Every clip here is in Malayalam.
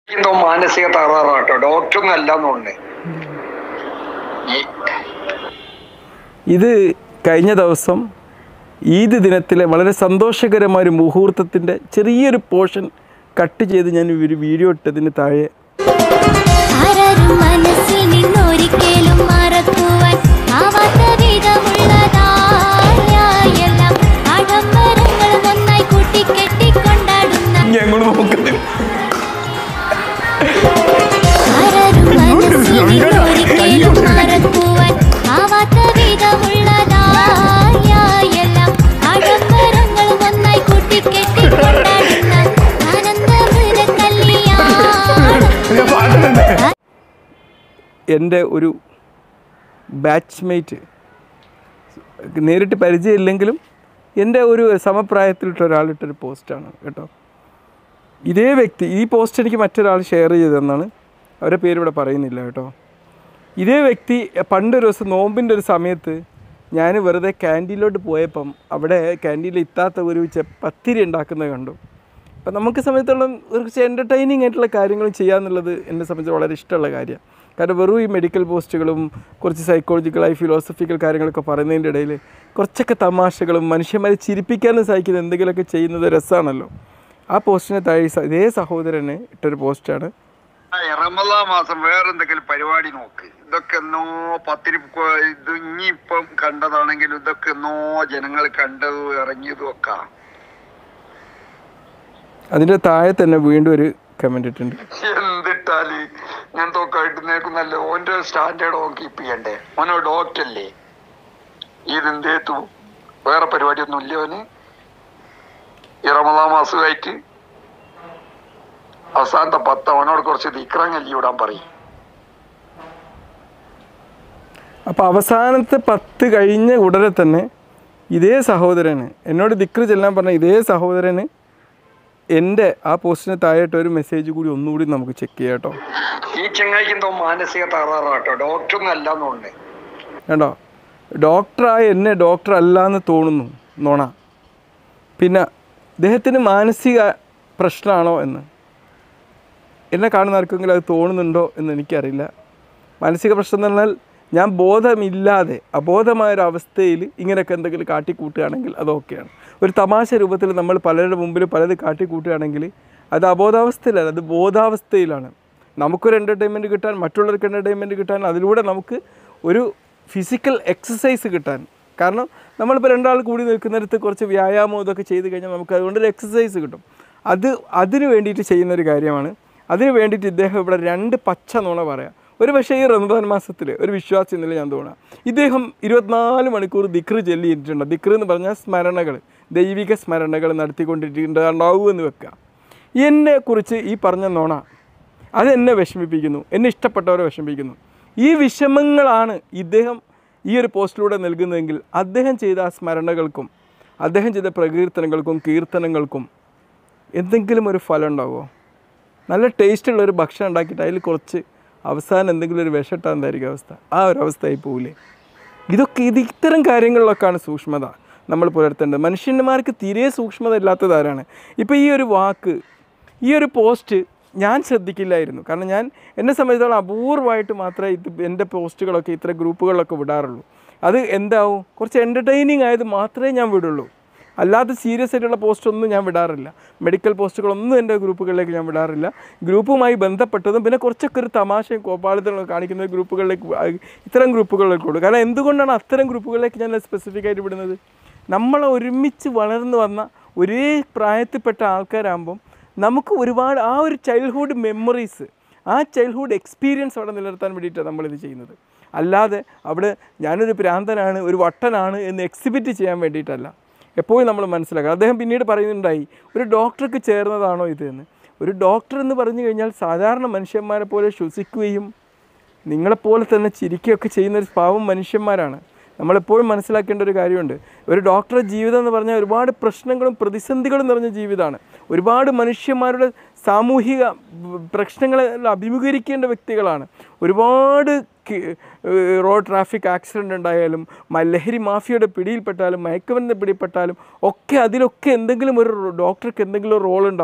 എന്തോ മാനസിക തകരാറാട്ടോ ഡോക്ടറൊന്നും അല്ലാന്നുണ്ട് ഇത് കഴിഞ്ഞ ദിവസം ഈദ് ദിനത്തിലെ വളരെ സന്തോഷകരമായ ഒരു മുഹൂർത്തത്തിൻ്റെ ചെറിയൊരു പോർഷൻ കട്ട് ചെയ്ത് ഞാൻ ഒരു വീഡിയോ ഇട്ടതിന് താഴെ ആരാരും മനസ്സിൽ നിന്നൊരിക്കലും മറക്കുവാൻ ആവാത്ത വിധമുള്ളതായ എല്ലാം ആഡംബരങ്ങളും ഒന്നായി കൂട്ടിക്കെട്ടിക്കൊണ്ടാടുന്ന ഞങ്ങൾ നോക്കുന്നില്ല ആരാരും മനസ്സിൽ നിന്നൊരിക്കലും മറക്കുവാൻ ആവാത്ത വിധമുള്ളതായ എല്ലാം ആഡംബരങ്ങളും ഒന്നായി കൂട്ടിക്കെട്ടിക്കൊണ്ടാടുന്ന ആനന്ദമൃത കല്യാണം എൻ്റെ ഒരു ബാച്ച്മേറ്റ് നേരിട്ട് പരിചയമില്ലെങ്കിലും എൻ്റെ ഒരു സമപ്രായത്തിലിട്ട ഒരാളിട്ടൊരു പോസ്റ്റാണ് കേട്ടോ ഇതേ വ്യക്തി ഈ പോസ്റ്റ് എനിക്ക് മറ്റൊരാൾ ഷെയർ ചെയ്തതെന്നാണ് അവരുടെ പേര് ഇവിടെ പറയുന്നില്ല കേട്ടോ ഇതേ വ്യക്തി പണ്ടൊരു ദിവസം നോമ്പിൻ്റെ ഒരു സമയത്ത് ഞാൻ വെറുതെ ക്യാൻറ്റീനിലോട്ട് പോയപ്പം അവിടെ ക്യാൻറ്റീനിൽ ഇത്താത്ത ഒരു ചെ പത്തിരി ഉണ്ടാക്കുന്നത് കണ്ടു അപ്പം നമുക്ക് സമയത്തോളം കുറച്ച് എൻ്റർടൈനിങ് ആയിട്ടുള്ള കാര്യങ്ങൾ ചെയ്യാന്നുള്ളത് എന്നെ സംബന്ധിച്ച് വളരെ ഇഷ്ടമുള്ള കാര്യമാണ് കാരണം വെറും ഈ മെഡിക്കൽ പോസ്റ്റുകളും കുറച്ച് സൈക്കോളജിക്കലായി ഫിലോസഫിക്കൽ കാര്യങ്ങളൊക്കെ പറയുന്നതിൻ്റെ ഇടയിൽ കുറച്ചൊക്കെ തമാശകളും മനുഷ്യന്മാരെ ചിരിപ്പിക്കാനും സഹായിക്കുന്ന എന്തെങ്കിലുമൊക്കെ ചെയ്യുന്നത് രസമാണല്ലോ ആ പോസ്റ്റിന് താഴെ സ- ഇതേ സഹോദരന് ഇട്ടൊരു പോസ്റ്റാണ് റമദാ മാസം വേറെന്തെങ്കിലും പരിപാടി നോക്ക് ഇതൊക്കെ എന്നോ പത്തിരി കൊ- ഇത് ഇനിയിപ്പം കണ്ടതാണെങ്കിലും ഇതൊക്കെ എന്നോ ജനങ്ങൾ കണ്ടതും ഇറങ്ങിയതും ഒക്കെ അതിൻ്റെ താഴെ തന്നെ വീണ്ടും ഒരു കമൻ്റ് ഇട്ടുണ്ട് എന്തിട്ടാല് ഞാൻ തോക്കായിട്ട് നേക്കുന്നല്ല ഓന്റെ സ്റ്റാൻഡേർഡ് ഓൻ കീപ്പ് ചെയ്യണ്ടേ ഓനോ ഡോക്ടർ അല്ലേ ഇതെന്തേത്തു വേറെ പരിപാടിയൊന്നും ഇല്ല ഓന് ഈ റമദാ മാസമായിട്ട് അവസാനത്തെ പത്ത് അവനോട് കുറച്ച് ദിക്രങ്ങല്ലി വിടാൻ പറയും അപ്പോൾ അവസാനത്തെ പത്ത് കഴിഞ്ഞ ഉടനെ തന്നെ ഇതേ സഹോദരന് എന്നോട് ദിക്റ് ചെല്ലാൻ പറഞ്ഞ ഇതേ സഹോദരന് എൻ്റെ ആ പോസ്റ്റിന് താഴെയിട്ട് ഒരു മെസ്സേജ് കൂടി ഒന്നുകൂടി നമുക്ക് ചെക്ക് ചെയ്യാം കേട്ടോ ഈ ചെങ്ങായിക്ക് എന്തോ മാനസിക തകരാറാട്ടോ ഡോക്ടറൊന്നും അല്ലാന്നുണ്ട് കേട്ടോ ഡോക്ടറായ എന്നെ ഡോക്ടർ അല്ല എന്ന് തോന്നുന്നു നോണ പിന്നെ ഇദ്ദേഹത്തിന് മാനസിക പ്രശ്നമാണോ എന്ന് എന്നെ കാണുന്ന ആർക്കെങ്കിലും അത് തോന്നുന്നുണ്ടോ എന്ന് എനിക്കറിയില്ല മാനസിക പ്രശ്നം എന്ന് പറഞ്ഞാൽ ഞാൻ ബോധമില്ലാതെ അബോധമായ ഒരു അവസ്ഥയിൽ ഇങ്ങനെയൊക്കെ എന്തെങ്കിലും കാട്ടിക്കൂട്ടുകയാണെങ്കിൽ അത് ഓക്കെയാണ് ഒരു തമാശ രൂപത്തിൽ നമ്മൾ പലരുടെ മുമ്പിൽ പലത് കാട്ടിക്കൂട്ടുകയാണെങ്കിൽ അത് അബോധാവസ്ഥയിലല്ല അത് ബോധാവസ്ഥയിലാണ് നമുക്കൊരു എൻ്റർടൈൻമെൻറ്റ് കിട്ടാൻ മറ്റുള്ളവർക്ക് എൻ്റർടൈൻമെൻറ്റ് കിട്ടാൻ അതിലൂടെ നമുക്ക് ഒരു ഫിസിക്കൽ എക്സസൈസ് കിട്ടാൻ കാരണം നമ്മളിപ്പോൾ രണ്ടാൾ കൂടി നിൽക്കുന്നിടത്ത് കുറച്ച് വ്യായാമം ഇതൊക്കെ ചെയ്ത് കഴിഞ്ഞാൽ നമുക്ക് അതുകൊണ്ടൊരു എക്സസൈസ് കിട്ടും അത് അതിന് വേണ്ടിയിട്ട് ചെയ്യുന്ന ഒരു കാര്യമാണ് അതിന് വേണ്ടിയിട്ട് ഇദ്ദേഹം ഇവിടെ രണ്ട് പച്ച നുണ പറയാം ഒരു പക്ഷേ ഈ റമദാൻ മാസത്തിൽ ഒരു വിശ്വാസി എന്നില്ല ഞാൻ തോന്നാം ഇദ്ദേഹം ഇരുപത്തിനാല് മണിക്കൂർ ദിക്റ് ചൊല്ലിയിട്ടുണ്ട് ദിക്റ് എന്ന് പറഞ്ഞാൽ സ്മരണകൾ ദൈവിക സ്മരണകൾ നടത്തിക്കൊണ്ടിട്ടുണ്ടാവുമെന്ന് വെക്കുക എന്നെക്കുറിച്ച് ഈ പറഞ്ഞ നുണ അതെന്നെ വിഷമിപ്പിക്കുന്നു എന്നെ ഇഷ്ടപ്പെട്ടവരെ വിഷമിപ്പിക്കുന്നു ഈ വിഷമങ്ങളാണ് ഇദ്ദേഹം ഈ ഒരു പോസ്റ്റിലൂടെ നൽകുന്നതെങ്കിൽ അദ്ദേഹം ചെയ്ത ആ സ്മരണകൾക്കും അദ്ദേഹം ചെയ്ത പ്രകീർത്തനങ്ങൾക്കും കീർത്തനങ്ങൾക്കും എന്തെങ്കിലും ഒരു ഫലം ഉണ്ടാവുമോ നല്ല ടേസ്റ്റുള്ള ഒരു ഭക്ഷണം ഉണ്ടാക്കിയിട്ട് അതിൽ കുറച്ച് അവസാനം എന്തെങ്കിലും ഒരു വിഷട്ടാൻ എന്തായിരിക്കും അവസ്ഥ ആ ഒരു അവസ്ഥയായി പോവില്ലേ ഇതൊക്കെ ഇത് ഇത്തരം കാര്യങ്ങളിലൊക്കെയാണ് സൂക്ഷ്മത നമ്മൾ പുലർത്തേണ്ടത് മനുഷ്യന്മാർക്ക് തീരെ സൂക്ഷ്മത ഇല്ലാത്തതാരാണ് ഇപ്പോൾ ഈ ഒരു വാക്ക് ഈ ഒരു പോസ്റ്റ് ഞാൻ ശ്രദ്ധിക്കില്ലായിരുന്നു കാരണം ഞാൻ എന്നെ സംബന്ധിച്ചിടത്തോളം അപൂർവമായിട്ട് മാത്രമേ ഇത് എൻ്റെ പോസ്റ്റുകളൊക്കെ ഇത്ര ഗ്രൂപ്പുകളിലൊക്കെ വിടാറുള്ളൂ അത് എന്താവും കുറച്ച് എൻ്റർടൈനിങ് ആയത് മാത്രമേ ഞാൻ വിടുള്ളൂ അല്ലാതെ സീരിയസ് ആയിട്ടുള്ള പോസ്റ്റ് ഒന്നും ഞാൻ വിടാറില്ല മെഡിക്കൽ പോസ്റ്റുകളൊന്നും എൻ്റെ ഗ്രൂപ്പുകളിലേക്ക് ഞാൻ വിടാറില്ല ഗ്രൂപ്പുമായി ബന്ധപ്പെട്ടതും പിന്നെ കുറച്ചൊക്കെ ഒരു തമാശയും കോപ്പാളിത്തങ്ങളും കാണിക്കുന്ന ഗ്രൂപ്പുകളിലേക്ക് ആ, ഇത്തരം ഗ്രൂപ്പുകളിലേക്ക് വിടും കാരണം എന്തുകൊണ്ടാണ് അത്തരം ഗ്രൂപ്പുകളിലേക്ക് ഞാൻ സ്പെസിഫിക് ആയിട്ട് വിടുന്നത് നമ്മൾ ഒരുമിച്ച് വളർന്നു വന്ന ഒരേ പ്രായത്തിൽപ്പെട്ട ആൾക്കാരാകുമ്പം നമുക്ക് ഒരുപാട് ആ ഒരു ചൈൽഡ്ഹുഡ് മെമ്മറീസ് ആ ചൈൽഡ്ഹുഡ് എക്സ്പീരിയൻസ് അവിടെ നിലനിർത്താൻ വേണ്ടിയിട്ടാണ് നമ്മളിത് ചെയ്യുന്നത് അല്ലാതെ അവിടെ ഞാനൊരു ഭ്രാന്തനാണ് ഒരു വട്ടനാണ് എന്ന് എക്സിബിറ്റ് ചെയ്യാൻ വേണ്ടിയിട്ടല്ല എപ്പോഴും നമ്മൾ മനസ്സിലാക്കണം അദ്ദേഹം പിന്നീട് പറയുന്നുണ്ടായി ഒരു ഡോക്ടർക്ക് ചേർന്നതാണോ ഇത് എന്ന് ഒരു ഡോക്ടർ എന്ന് പറഞ്ഞു കഴിഞ്ഞാൽ സാധാരണ മനുഷ്യന്മാരെ പോലെ ശ്വസിക്കുകയും നിങ്ങളെപ്പോലെ തന്നെ ചിരിക്കുകയൊക്കെ ചെയ്യുന്ന ഒരു പാവം മനുഷ്യന്മാരാണ് നമ്മളെപ്പോഴും മനസ്സിലാക്കേണ്ട ഒരു കാര്യമുണ്ട് ഒരു ഡോക്ടറുടെ ജീവിതം എന്ന് പറഞ്ഞാൽ ഒരുപാട് പ്രശ്നങ്ങളും പ്രതിസന്ധികളും നിറഞ്ഞ ജീവിതമാണ് ഒരുപാട് മനുഷ്യന്മാരുടെ സാമൂഹിക പ്രശ്നങ്ങളെ അഭിമുഖീകരിക്കേണ്ട വ്യക്തികളാണ് ഒരുപാട് കി- ഏഹ് റോഡ് ട്രാഫിക് ആക്സിഡൻ്റ് ഉണ്ടായാലും മ- ലഹരി മാഫിയയുടെ പിടിയിൽപ്പെട്ടാലും മയക്കുമരുന്ന് പിടിപ്പെട്ടാലും ഒക്കെ അതിലൊക്കെ എന്തെങ്കിലും ഒരു റോ- ഡോക്ടർക്ക് എന്തെങ്കിലും ഒരു റോൾ ഉണ്ടാവും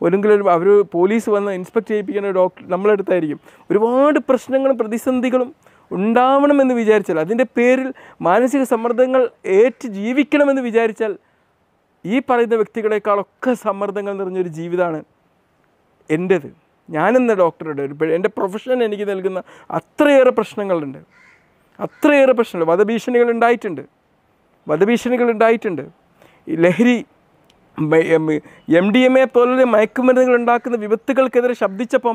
ഒരെങ്കിൽ ഒരു അവർ പോലീസ് വന്ന് ഇൻസ്പെക്ട് ചെയ്യിപ്പിക്കുന്ന ഒരു ഡോക്ടർ നമ്മളെടുത്തായിരിക്കും ഒരുപാട് പ്രശ്നങ്ങളും പ്രതിസന്ധികളും ഉണ്ടാവണമെന്ന് വിചാരിച്ചാൽ അതിൻ്റെ പേരിൽ മാനസിക സമ്മർദ്ദങ്ങൾ ഏറ്റ് ജീവിക്കണമെന്ന് വിചാരിച്ചാൽ ഈ പറയുന്ന വ്യക്തികളെക്കാളൊക്കെ സമ്മർദ്ദങ്ങൾ നിറഞ്ഞൊരു ജീവിതമാണ് എൻ്റേത് ഞാനെന്ന ഡോക്ടറുടെ ഒരു പെ- എൻ്റെ പ്രൊഫഷൻ എനിക്ക് നൽകുന്ന അത്രയേറെ പ്രശ്നങ്ങളുണ്ട് അത്രയേറെ പ്രശ്നങ്ങൾ വധഭീഷണികൾ ഉണ്ടായിട്ടുണ്ട് വധഭീഷണികൾ ഉണ്ടായിട്ടുണ്ട് ഈ ലഹരി എം ഡി എം എ പോലുള്ള മയക്കുമരുന്നുകൾ ഉണ്ടാക്കുന്ന വിപത്തുകൾക്കെതിരെ ശബ്ദിച്ചപ്പം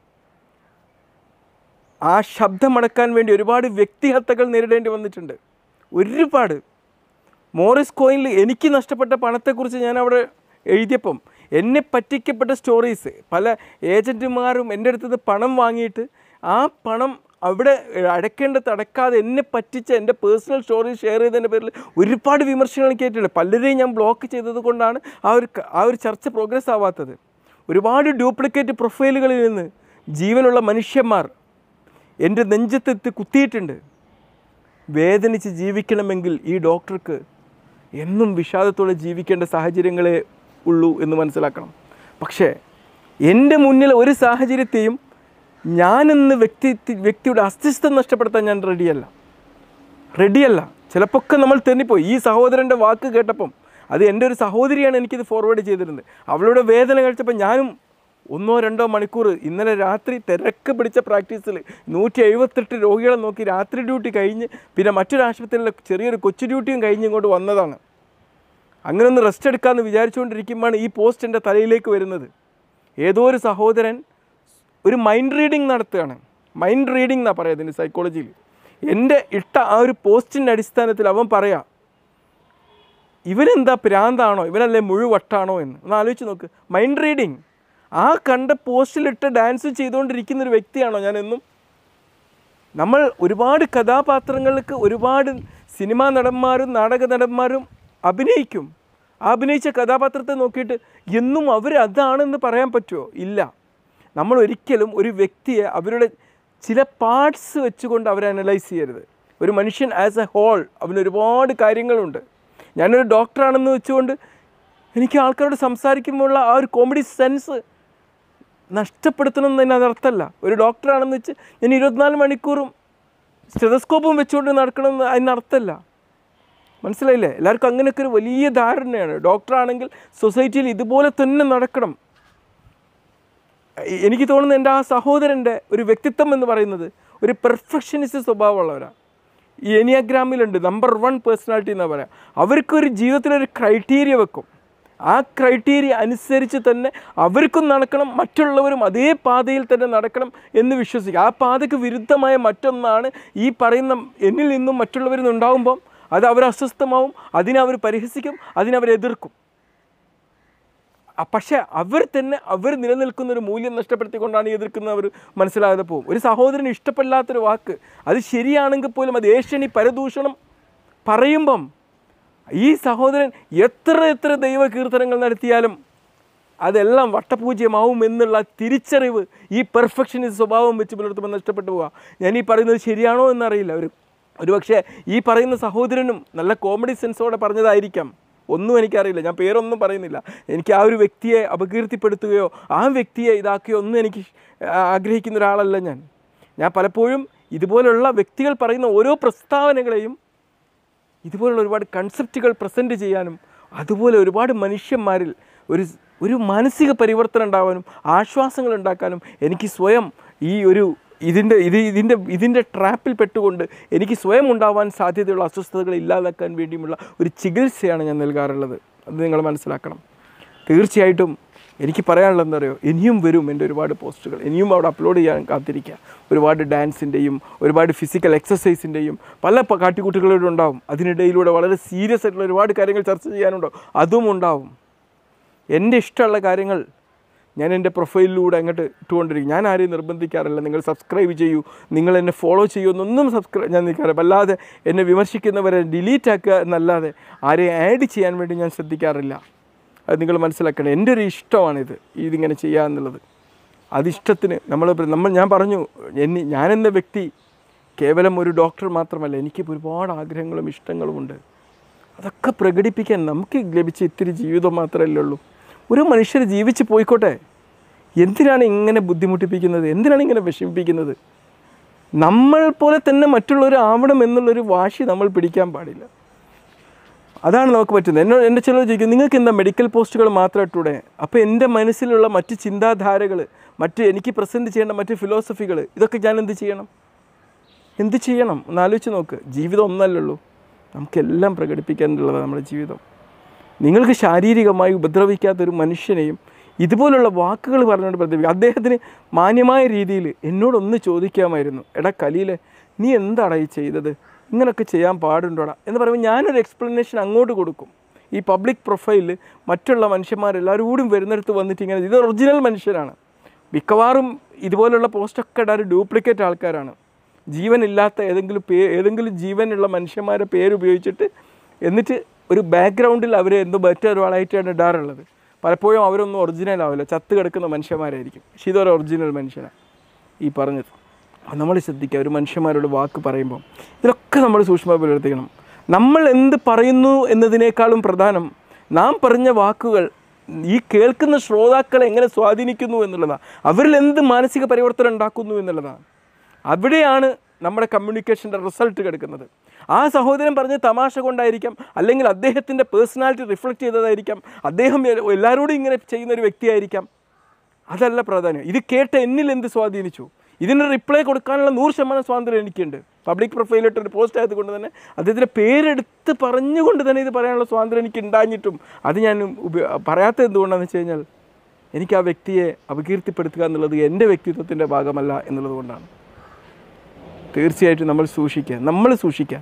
ആ ശബ്ദമടക്കാൻ വേണ്ടി ഒരുപാട് വ്യക്തിഹത്യകൾ നേരിടേണ്ടി വന്നിട്ടുണ്ട് ഒരുപാട് മോറിസ് കോയിനിൽ എനിക്ക് നഷ്ടപ്പെട്ട പണത്തെക്കുറിച്ച് ഞാൻ അവിടെ എഴുതിയപ്പം എന്നെ പറ്റിക്കപ്പെട്ട സ്റ്റോറീസ് പല ഏജൻറ്റുമാരും എൻ്റെ അടുത്ത് നിന്ന് പണം വാങ്ങിയിട്ട് ആ പണം അവിടെ അടയ്ക്കേണ്ടത് അടക്കാതെ എന്നെ പറ്റിച്ച എൻ്റെ പേഴ്സണൽ സ്റ്റോറി ഷെയർ ചെയ്തതിൻ്റെ പേരിൽ ഒരുപാട് വിമർശനങ്ങൾ കേട്ടിട്ടുണ്ട് പലരെയും ഞാൻ ബ്ലോക്ക് ചെയ്തത് കൊണ്ടാണ് ആ ഒരു ക- ആ ഒരു ചർച്ച പ്രോഗ്രസ് ആവാത്തത് ഒരുപാട് ഡ്യൂപ്ലിക്കേറ്റ് പ്രൊഫൈലുകളിൽ നിന്ന് ജീവനുള്ള മനുഷ്യന്മാർ എൻ്റെ നെഞ്ചത്തെത്തി കുത്തിയിട്ടുണ്ട് വേദനിച്ച് ജീവിക്കണമെങ്കിൽ ഈ ഡോക്ടർക്ക് എന്നും വിഷാദത്തോടെ ജീവിക്കേണ്ട സാഹചര്യങ്ങളെ ഉള്ളൂ എന്ന് മനസ്സിലാക്കണം പക്ഷേ എൻ്റെ മുന്നിൽ ഒരു സാഹചര്യത്തെയും ഞാനെന്ന് വ്യക്തി വ്യക്തിയുടെ അസ്തിത്വം നഷ്ടപ്പെടുത്താൻ ഞാൻ റെഡിയല്ല റെഡിയല്ല ചിലപ്പോൾ നമ്മൾ തെന്നിപ്പോയി ഈ സഹോദരൻ്റെ വാക്ക് കേട്ടപ്പം അത് എൻ്റെ ഒരു സഹോദരിയാണ് എനിക്കിത് ഫോർവേഡ് ചെയ്തിരുന്നത് അവളുടെ വേദന കഴിച്ചപ്പോൾ ഞാനും ഒന്നോ രണ്ടോ മണിക്കൂർ ഇന്നലെ രാത്രി തിരക്ക് പിടിച്ച പ്രാക്ടീസിൽ നൂറ്റി എഴുപത്തെട്ട് രോഗികളെ നോക്കി രാത്രി ഡ്യൂട്ടി കഴിഞ്ഞ് പിന്നെ മറ്റൊരു ആശുപത്രിയിലെ ചെറിയൊരു കൊച്ചു ഡ്യൂട്ടിയും കഴിഞ്ഞ് ഇങ്ങോട്ട് വന്നതാണ് അങ്ങനെ ഒന്ന് റെസ്റ്റ് എടുക്കാമെന്ന് വിചാരിച്ചുകൊണ്ടിരിക്കുമ്പോഴാണ് ഈ പോസ്റ്റ് എൻ്റെ തലയിലേക്ക് വരുന്നത് ഏതോ ഒരു സഹോദരൻ ഒരു മൈൻഡ് റീഡിങ് നടത്തുകയാണ് മൈൻഡ് റീഡിംഗ് എന്നാണ് പറയുക ഇതിന് സൈക്കോളജിയിൽ എൻ്റെ ഇട്ട ആ ഒരു പോസ്റ്റിൻ്റെ അടിസ്ഥാനത്തിൽ അവൻ പറയാം ഇവനെന്താ പ്രാന്താണോ ഇവനല്ലേ മുഴുവട്ടാണോ എന്ന് ഒന്ന് ആലോചിച്ച് നോക്ക് മൈൻഡ് റീഡിങ് ആ കണ്ട പോസ്റ്റിലിട്ട് ഡാൻസ് ചെയ്തുകൊണ്ടിരിക്കുന്ന ഒരു വ്യക്തിയാണോ ഞാൻ എന്നും നമ്മൾ ഒരുപാട് കഥാപാത്രങ്ങൾക്ക് ഒരുപാട് സിനിമാ നടന്മാരും നാടക നടന്മാരും അഭിനയിക്കും ആ അഭിനയിച്ച കഥാപാത്രത്തെ നോക്കിയിട്ട് എന്നും അവർ അതാണെന്ന് പറയാൻ പറ്റുമോ ഇല്ല നമ്മൾ ഒരിക്കലും ഒരു വ്യക്തിയെ അവരുടെ ചില പാർട്സ് വെച്ചുകൊണ്ട് അവരെ അനലൈസ് ചെയ്യരുത് ഒരു മനുഷ്യൻ ആസ് എ ഹോൾ അവന് ഒരുപാട് കാര്യങ്ങളുണ്ട് ഞാനൊരു ഡോക്ടറാണെന്ന് വെച്ചുകൊണ്ട് എനിക്ക് ആൾക്കാരോട് സംസാരിക്കുമ്പോഴുള്ള ആ ഒരു കോമഡി സെൻസ് നഷ്ടപ്പെടുത്തണം എന്ന് അതിനർത്ഥമല്ല ഒരു ഡോക്ടറാണെന്ന് വെച്ച് ഞാൻ ഇരുപത്തിനാല് മണിക്കൂറും സ്റ്റെതസ്കോപ്പും വെച്ചുകൊണ്ട് നടക്കണമെന്ന് അതിനർത്ഥമല്ല മനസ്സിലായില്ലേ എല്ലാവർക്കും അങ്ങനെയൊക്കെ ഒരു വലിയ ധാരണയാണ് ഡോക്ടറാണെങ്കിൽ സൊസൈറ്റിയിൽ ഇതുപോലെ തന്നെ നടക്കണം എ- എനിക്ക് തോന്നുന്നു എൻ്റെ ആ സഹോദരൻ്റെ ഒരു വ്യക്തിത്വം എന്ന് പറയുന്നത് ഒരു പെർഫെക്ഷനിസ്റ്റ് സ്വഭാവമുള്ളവരാണ് ഈ എനിയാഗ്രാമിലുണ്ട് നമ്പർ വൺ പേഴ്സണാലിറ്റി എന്നാ പറയാം അവർക്കൊരു ജീവിതത്തിലൊരു ക്രൈറ്റീരിയ വെക്കും ആ ക്രൈറ്റീരിയ അനുസരിച്ച് തന്നെ അവർക്കും നടക്കണം മറ്റുള്ളവരും അതേ പാതയിൽ തന്നെ നടക്കണം എന്ന് വിശ്വസിക്കുക ആ പാതയ്ക്ക് വിരുദ്ധമായ മറ്റൊന്നാണ് ഈ പറയുന്ന എന്നിൽ നിന്നും മറ്റുള്ളവരിൽ നിന്നുണ്ടാകുമ്പം അത് അവർ അസ്വസ്ഥമാവും അതിനെ അവർ പരിഹസിക്കും അതിനെ അവർ എതിർക്കും ആ, പക്ഷേ അവർ തന്നെ അവർ നിലനിൽക്കുന്ന ഒരു മൂല്യം നഷ്ടപ്പെടുത്തിക്കൊണ്ടാണ് ഈ എതിർക്കുന്നവർ മനസ്സിലാകാതെ പോകും ഒരു സഹോദരന് ഇഷ്ടപ്പെടാത്തൊരു വാക്ക് അത് ശരിയാണെങ്കിൽ പോലും അത് ഏഷ്യണി പരദൂഷണം പറയുമ്പം ഈ സഹോദരൻ എത്ര എത്ര ദൈവ കീർത്തനങ്ങൾ നടത്തിയാലും അതെല്ലാം വട്ടപൂജ്യമാവും എന്നുള്ള തിരിച്ചറിവ് ഈ പെർഫെക്ഷനിസ്റ്റ് സ്വഭാവം വെച്ച് പുലർത്തുമ്പോൾ നഷ്ടപ്പെട്ടു പോവുക ഞാൻ ഈ പറയുന്നത് ശരിയാണോ എന്നറിയില്ല ഒരു ഒരു പക്ഷേ ഈ പറയുന്ന സഹോദരനും നല്ല കോമഡി സെൻസോടെ പറഞ്ഞതായിരിക്കാം ഒന്നും എനിക്കറിയില്ല ഞാൻ പേരൊന്നും പറയുന്നില്ല എനിക്ക് ആ ഒരു വ്യക്തിയെ അപകീർത്തിപ്പെടുത്തുകയോ ആ വ്യക്തിയെ ഇതാക്കുകയോ ഒന്നും എനിക്ക് ആ- ആഗ്രഹിക്കുന്ന ഒരാളല്ല ഞാൻ ഞാൻ പലപ്പോഴും ഇതുപോലുള്ള വ്യക്തികൾ പറയുന്ന ഓരോ പ്രസ്താവനകളെയും ഇതുപോലുള്ള ഒരുപാട് കൺസെപ്റ്റുകൾ പ്രസൻറ്റ് ചെയ്യാനും അതുപോലെ ഒരുപാട് മനുഷ്യന്മാരിൽ ഒരു ഒരു മാനസിക പരിവർത്തനം ഉണ്ടാവാനും ആശ്വാസങ്ങൾ ഉണ്ടാക്കാനും എനിക്ക് സ്വയം ഈ ഒരു ഇതിൻ്റെ ഇത് ഇതിൻ്റെ ഇതിൻ്റെ ട്രാപ്പിൽ പെട്ടുകൊണ്ട് എനിക്ക് സ്വയം ഉണ്ടാവാൻ സാധ്യതയുള്ള അസ്വസ്ഥതകൾ ഇല്ലാതാക്കാൻ വേണ്ടിയുമുള്ള ഒരു ചികിത്സയാണ് ഞാൻ നൽകാറുള്ളത് അത് നിങ്ങൾ മനസ്സിലാക്കണം തീർച്ചയായിട്ടും എനിക്ക് പറയാനുള്ളത് എന്താ പറയുക ഇനിയും വരും എൻ്റെ ഒരുപാട് പോസ്റ്റുകൾ ഇനിയും അവിടെ അപ്ലോഡ് ചെയ്യാൻ കാത്തിരിക്കുക ഒരുപാട് ഡാൻസിൻ്റെയും ഒരുപാട് ഫിസിക്കൽ എക്സസൈസിൻ്റെയും പല പ- കാട്ടിക്കൂട്ടുകളോടും ഉണ്ടാവും അതിനിടയിലൂടെ വളരെ സീരിയസ് ആയിട്ടുള്ള ഒരുപാട് കാര്യങ്ങൾ ചർച്ച ചെയ്യാനുണ്ടാവും അതും ഉണ്ടാവും എൻ്റെ ഇഷ്ടമുള്ള കാര്യങ്ങൾ ഞാൻ എൻ്റെ പ്രൊഫൈലിലൂടെ അങ്ങോട്ട് ഇട്ടുകൊണ്ടിരിക്കും ഞാൻ ആരെയും നിർബന്ധിക്കാറില്ല നിങ്ങൾ സബ്സ്ക്രൈബ് ചെയ്യൂ നിങ്ങൾ എന്നെ ഫോളോ ചെയ്യൂ എന്നൊന്നും സബ്സ്ക്രൈബ് ഞാൻ നിൽക്കാറില്ല അല്ലാതെ എന്നെ വിമർശിക്കുന്നവരെ ഡിലീറ്റ് ആക്കുക എന്നല്ലാതെ ആരെയും ആഡ് ചെയ്യാൻ വേണ്ടി ഞാൻ ശ്രദ്ധിക്കാറില്ല അത് നിങ്ങൾ മനസ്സിലാക്കണം എൻ്റെ ഒരു ഇഷ്ടമാണിത് ഇതിങ്ങനെ ചെയ്യുക എന്നുള്ളത് അതിഷ്ടത്തിന് നമ്മൾ നമ്മൾ ഞാൻ പറഞ്ഞു എന്നെ ഞാനെന്ന വ്യക്തി കേവലം ഒരു ഡോക്ടർ മാത്രമല്ല എനിക്ക് ഒരുപാട് ആഗ്രഹങ്ങളും ഇഷ്ടങ്ങളുമുണ്ട് അതൊക്കെ പ്രകടിപ്പിക്കാൻ നമുക്ക് ലഭിച്ച ഇത്തിരി ജീവിതം മാത്രമല്ലേ ഉള്ളൂ ഒരു മനുഷ്യർ ജീവിച്ച് പോയിക്കോട്ടെ എന്തിനാണ് ഇങ്ങനെ ബുദ്ധിമുട്ടിപ്പിക്കുന്നത് എന്തിനാണ് ഇങ്ങനെ വിഷമിപ്പിക്കുന്നത് നമ്മൾ പോലെ തന്നെ മറ്റുള്ളവർ ആവണം എന്നുള്ളൊരു വാശി നമ്മൾ പിടിക്കാൻ പാടില്ല അതാണ് നമുക്ക് പറ്റുന്നത് എന്നോട് എൻ്റെ ചിലർ ചോദിക്കും നിങ്ങൾക്ക് എന്താ മെഡിക്കൽ പോസ്റ്റുകൾ മാത്രം ഇട്ടൂടെ അപ്പോൾ എൻ്റെ മനസ്സിലുള്ള മറ്റ് ചിന്താധാരകൾ മറ്റ് എനിക്ക് പ്രസൻറ്റ് ചെയ്യേണ്ട മറ്റ് ഫിലോസഫികൾ ഇതൊക്കെ ഞാൻ എന്ത് ചെയ്യണം എന്ത് ചെയ്യണം ഒന്ന് ആലോചിച്ച് നോക്ക് ജീവിതം ഒന്നല്ലല്ലോ നമുക്കെല്ലാം പ്രകടിപ്പിക്കാനുള്ളതാണ് നമ്മുടെ ജീവിതം നിങ്ങൾക്ക് ശാരീരികമായി ഉപദ്രവിക്കാത്തൊരു മനുഷ്യനെയും ഇതുപോലുള്ള വാക്കുകൾ പറഞ്ഞുകൊണ്ട് പ്രതിപിക്കുക അദ്ദേഹത്തിന് മാന്യമായ രീതിയിൽ എന്നോടൊന്ന് ചോദിക്കാമായിരുന്നു എടാ കലീലെ നീ എന്താടാ ഈ ചെയ്തത് ഇങ്ങനൊക്കെ ചെയ്യാൻ പാടുണ്ടോടാ എന്ന് പറയുമ്പോൾ ഞാനൊരു എക്സ്പ്ലനേഷൻ അങ്ങോട്ട് കൊടുക്കും ഈ പബ്ലിക് പ്രൊഫൈലിൽ മറ്റുള്ള മനുഷ്യന്മാരെല്ലാവരും കൂടി വരുന്നിടത്ത് വന്നിട്ട് ഇങ്ങനെ ഇത് ഒറിജിനൽ മനുഷ്യരാണ് മിക്കവാറും ഇതുപോലുള്ള പോസ്റ്റൊക്കെ ഇടാൻ ഡ്യൂപ്ലിക്കേറ്റ് ആൾക്കാരാണ് ജീവനില്ലാത്ത ഏതെങ്കിലും പേ ഏതെങ്കിലും ജീവനുള്ള മനുഷ്യന്മാരെ പേര് ഉപയോഗിച്ചിട്ട് എന്നിട്ട് ഒരു ബാക്ക്ഗ്രൗണ്ടിൽ അവർ എന്തോ മറ്റൊരാളായിട്ടാണ് ഇടാറുള്ളത് പലപ്പോഴും അവരൊന്നും ഒറിജിനൽ ആവില്ല ചത്ത് കിടക്കുന്ന മനുഷ്യന്മാരായിരിക്കും പക്ഷേ ഇതൊരു ഒറിജിനൽ മനുഷ്യനാണ് ഈ പറഞ്ഞത് അത് നമ്മൾ ശ്രദ്ധിക്കുക ഒരു മനുഷ്യന്മാരോട് വാക്ക് പറയുമ്പോൾ ഇതിലൊക്കെ നമ്മൾ സൂക്ഷ്മ പുലർത്തിക്കണം നമ്മൾ എന്ത് പറയുന്നു എന്നതിനേക്കാളും പ്രധാനം നാം പറഞ്ഞ വാക്കുകൾ ഈ കേൾക്കുന്ന ശ്രോതാക്കളെ എങ്ങനെ സ്വാധീനിക്കുന്നു എന്നുള്ളതാണ് അവരിൽ എന്ത് മാനസിക പരിവർത്തനം ഉണ്ടാക്കുന്നു എന്നുള്ളതാണ് അവിടെയാണ് നമ്മുടെ കമ്മ്യൂണിക്കേഷൻ്റെ റിസൾട്ട് കിടക്കുന്നത് ആ സഹോദരൻ പറഞ്ഞ തമാശ കൊണ്ടായിരിക്കാം അല്ലെങ്കിൽ അദ്ദേഹത്തിൻ്റെ പേഴ്സണാലിറ്റി റിഫ്ലക്റ്റ് ചെയ്തതായിരിക്കാം അദ്ദേഹം എല്ലാവരോടും ഇങ്ങനെ ചെയ്യുന്ന ഒരു വ്യക്തിയായിരിക്കാം അതല്ല പ്രാധാന്യം ഇത് കേട്ട് എന്നിൽ എന്ത് സ്വാധീനിച്ചു ഇതിന് റിപ്ലൈ കൊടുക്കാനുള്ള നൂറ് ശതമാനം സ്വാതന്ത്ര്യം എനിക്കുണ്ട് പബ്ലിക് പ്രൊഫൈലിട്ട് ഒരു പോസ്റ്റ് ആയതുകൊണ്ട് തന്നെ അദ്ദേഹത്തിൻ്റെ പേരെടുത്ത് പറഞ്ഞുകൊണ്ട് തന്നെ ഇത് പറയാനുള്ള സ്വാതന്ത്ര്യം എനിക്ക് ഉണ്ടാഞ്ഞിട്ടും അത് ഞാൻ ഉപ- പറയാത്തത് എന്തുകൊണ്ടാണെന്ന് വെച്ച് കഴിഞ്ഞാൽ എനിക്ക് ആ വ്യക്തിയെ അപകീർത്തിപ്പെടുത്തുക എന്നുള്ളത് എൻ്റെ വ്യക്തിത്വത്തിൻ്റെ ഭാഗമല്ല എന്നുള്ളത് കൊണ്ടാണ് തീർച്ചയായിട്ടും നമ്മൾ സൂക്ഷിക്കുക നമ്മൾ സൂക്ഷിക്കുക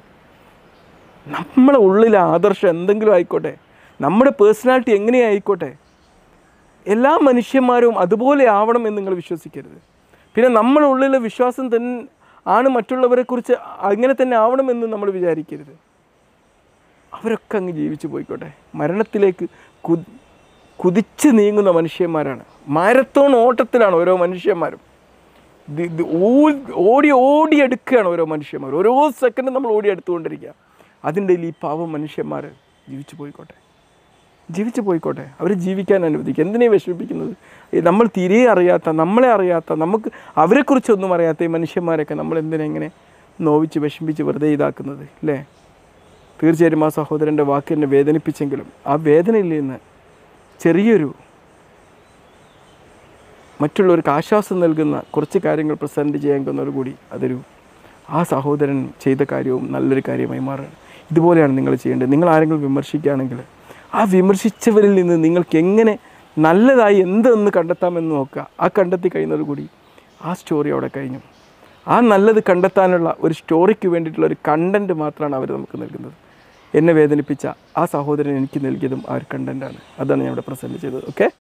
നമ്മളെ ഉള്ളിലെ ആദർശം എന്തെങ്കിലും ആയിക്കോട്ടെ നമ്മുടെ പേഴ്സണാലിറ്റി എങ്ങനെയായിക്കോട്ടെ എല്ലാ മനുഷ്യന്മാരും അതുപോലെ ആവണം എന്ന് നിങ്ങൾ വിശ്വസിക്കരുത് പിന്നെ നമ്മുടെ ഉള്ളിലെ വിശ്വാസം തന്നെ ആണ് മറ്റുള്ളവരെക്കുറിച്ച് അങ്ങനെ തന്നെ ആവണമെന്ന് നമ്മൾ വിചാരിക്കരുത് അവരൊക്കെ അങ്ങ് ജീവിച്ചു പോയിക്കോട്ടെ മരണത്തിലേക്ക് കു കുതിച്ച് നീങ്ങുന്ന മനുഷ്യന്മാരാണ് മാരത്തോൺ ഓട്ടത്തിലാണ് ഓരോ മനുഷ്യന്മാരും ഇത് ഇത് ഓ- ഓടി ഓടി എടുക്കുകയാണ് ഓരോ മനുഷ്യന്മാർ ഓരോ സെക്കൻഡും നമ്മൾ ഓടി എടുത്തുകൊണ്ടിരിക്കുക അതിൻ്റെ ഇടയിൽ ഈ പാവം മനുഷ്യന്മാർ ജീവിച്ചു പോയിക്കോട്ടെ ജീവിച്ചു പോയിക്കോട്ടെ അവർ ജീവിക്കാൻ അനുവദിക്കുക എന്തിനെ വിഷമിപ്പിക്കുന്നത് ഈ നമ്മൾ തീരെ അറിയാത്ത നമ്മളെ അറിയാത്ത നമുക്ക് അവരെക്കുറിച്ചൊന്നും അറിയാത്ത ഈ മനുഷ്യന്മാരൊക്കെ നമ്മൾ എന്തിനാ ഇങ്ങനെ നോവിച്ച് വിഷമിപ്പിച്ച് വെറുതെ ഇതാക്കുന്നത് അല്ലേ തീർച്ചയായും ആ സഹോദരൻ്റെ വാക്ക് എന്നെ വേദനിപ്പിച്ചെങ്കിലും ആ വേദനയിൽ നിന്ന് ചെറിയൊരു മറ്റുള്ളവർക്ക് ആശ്വാസം നൽകുന്ന കുറച്ച് കാര്യങ്ങൾ പ്രസൻറ്റ് ചെയ്യാൻ കൂടി അതൊരു ആ സഹോദരൻ ചെയ്ത കാര്യവും നല്ലൊരു കാര്യമായി മാറുകയാണ് ഇതുപോലെയാണ് നിങ്ങൾ ചെയ്യേണ്ടത് നിങ്ങൾ ആരെങ്കിലും വിമർശിക്കുകയാണെങ്കിൽ ആ വിമർശിച്ചവരിൽ നിന്ന് നിങ്ങൾക്ക് എങ്ങനെ നല്ലതായി എന്തെന്ന് കണ്ടെത്താമെന്ന് നോക്കുക ആ കണ്ടെത്തി കഴിയുന്നതോടുകൂടി ആ സ്റ്റോറി അവിടെ കഴിഞ്ഞു ആ നല്ലത് കണ്ടെത്താനുള്ള ഒരു സ്റ്റോറിക്ക് വേണ്ടിയിട്ടുള്ള ഒരു കണ്ടൻറ്റ് മാത്രമാണ് അവർ നമുക്ക് നൽകുന്നത് എന്നെ വേദനിപ്പിച്ച ആ സഹോദരൻ എനിക്ക് നൽകിയതും ആ ഒരു കണ്ടൻറ്റാണ് അതാണ് ഞാൻ ഇവിടെ പ്രസൻറ്റ് ചെയ്തത് ഓക്കെ